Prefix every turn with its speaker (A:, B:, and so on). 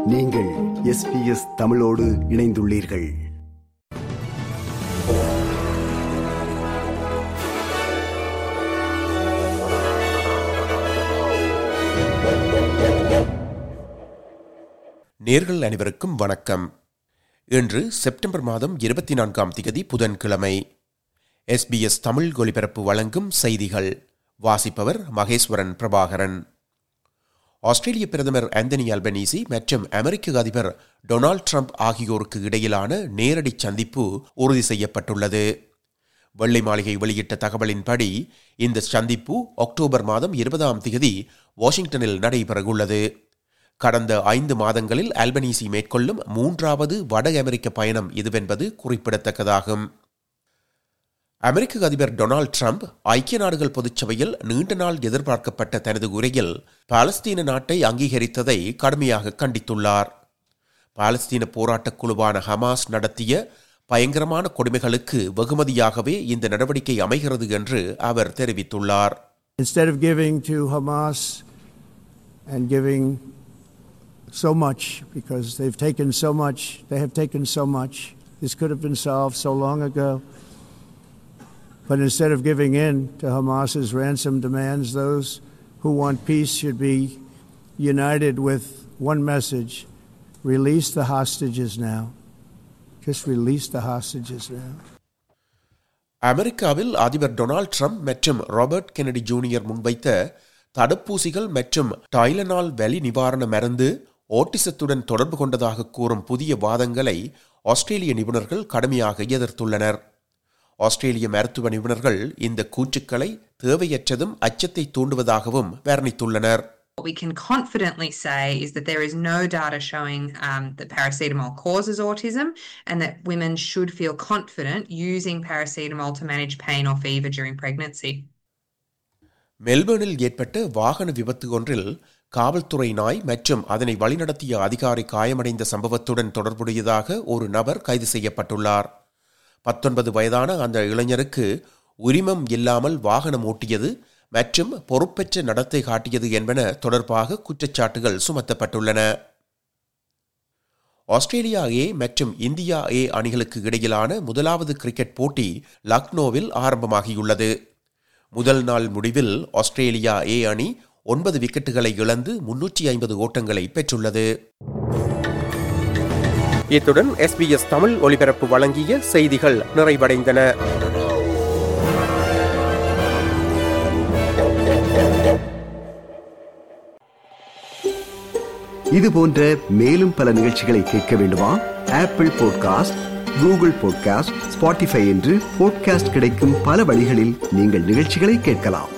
A: நீங்கள் எஸ்பிஎஸ் தமிழோடு இணைந்துள்ளீர்கள்
B: நேர்கள் அனைவருக்கும் வணக்கம் இன்று செப்டம்பர் மாதம் இருபத்தி நான்காம் திகதி புதன்கிழமை எஸ்பிஎஸ் தமிழ் ஒலிபரப்பு வழங்கும் செய்திகள் வாசிப்பவர் மகேஸ்வரன் பிரபாகரன் ஆஸ்திரேலிய பிரதமர் ஆந்தனி அல்பனீசி மற்றும் அமெரிக்க அதிபர் டொனால்ட் ட்ரம்ப் ஆகியோருக்கு இடையிலான நேரடி சந்திப்பு உறுதி செய்யப்பட்டுள்ளது வெள்ளை மாளிகை வெளியிட்ட தகவலின்படி இந்த சந்திப்பு அக்டோபர் மாதம் இருபதாம் திகதி வாஷிங்டனில் நடைபெறவுள்ளது கடந்த ஐந்து மாதங்களில் அல்பனீசி மேற்கொள்ளும் மூன்றாவது வட அமெரிக்க பயணம் இதுவென்பது குறிப்பிடத்தக்கதாகும் அமெரிக்க அதிபர் டொனால்ட் ட்ரம்ப் ஐக்கிய நாடுகள் பொதுச்சபையில் நீண்ட நாள் எதிர்பார்க்கப்பட்ட தனது உரையில் பாலஸ்தீன நாட்டை அங்கீகரித்ததை கடுமையாக கண்டித்துள்ளார் பாலஸ்தீன போராட்டக் குழுவான ஹமாஸ் நடத்திய பயங்கரமான கொடுமைகளுக்கு வெகுமதியாகவே இந்த நடவடிக்கை அமைகிறது என்று அவர் தெரிவித்துள்ளார்
C: Instead of giving to Hamas and giving so much, because they've taken so much, they have taken so much. This could have been solved so long ago. But instead of giving in to Hamas's ransom demands, those who want peace should be united with one message release the hostages now. Just release the hostages now.
B: அமெரிக்காவில் அதிபர் Donald Trump மற்றும் Robert Kennedy junior முன்வைத்த தடுப்பூசிகள் மற்றும் Tylenol வலி நிவாரண மருந்து ஓட்டிசத்துடன் தொடர்பு கொண்டதாக கூறும் புதிய வாதங்களை ஆஸ்திரேலிய நிபுணர்கள் கடுமையாக எதிர்த்துள்ளனர் ஆஸ்திரேலிய மருத்துவ நிபுணர்கள் இந்த கூற்றுக்களை தேவையற்றதும் அச்சத்தை தூண்டுவதாகவும் வர்ணித்துள்ளனர்
D: What we can confidently say is that there is no data showing um, that paracetamol causes autism and that women should feel confident using paracetamol to manage pain or fever during pregnancy.
B: மெல்பர்னில் ஏற்பட்ட வாகன விபத்து ஒன்றில் காவல்துறை நாய் மற்றும் அதனை வழிநடத்திய அதிகாரி காயமடைந்த சம்பவத்துடன் தொடர்புடையதாக ஒரு நபர் கைது செய்யப்பட்டுள்ளார் பத்தொன்பது வயதான அந்த இளைஞருக்கு உரிமம் இல்லாமல் வாகனம் ஓட்டியது மற்றும் பொறுப்பற்ற நடத்தை காட்டியது என்பன தொடர்பாக குற்றச்சாட்டுகள் சுமத்தப்பட்டுள்ளன ஆஸ்திரேலியா ஏ மற்றும் இந்தியா ஏ அணிகளுக்கு இடையிலான முதலாவது கிரிக்கெட் போட்டி லக்னோவில் ஆரம்பமாகியுள்ளது முதல் நாள் முடிவில் ஆஸ்திரேலியா ஏ அணி ஒன்பது விக்கெட்டுகளை இழந்து முன்னூற்றி ஐம்பது ஓட்டங்களை பெற்றுள்ளது இத்துடன் எஸ்பிஎஸ் தமிழ் ஒலிபரப்பு வழங்கிய செய்திகள் நிறைவடைந்தன
A: இது போன்ற மேலும் பல நிகழ்ச்சிகளை கேட்க வேண்டுமா Apple podcast Google podcast Spotify என்று பாட்காஸ்ட் கிடைக்கும் பல வழிகளில் நீங்கள் நிகழ்ச்சிகளை கேட்கலாம்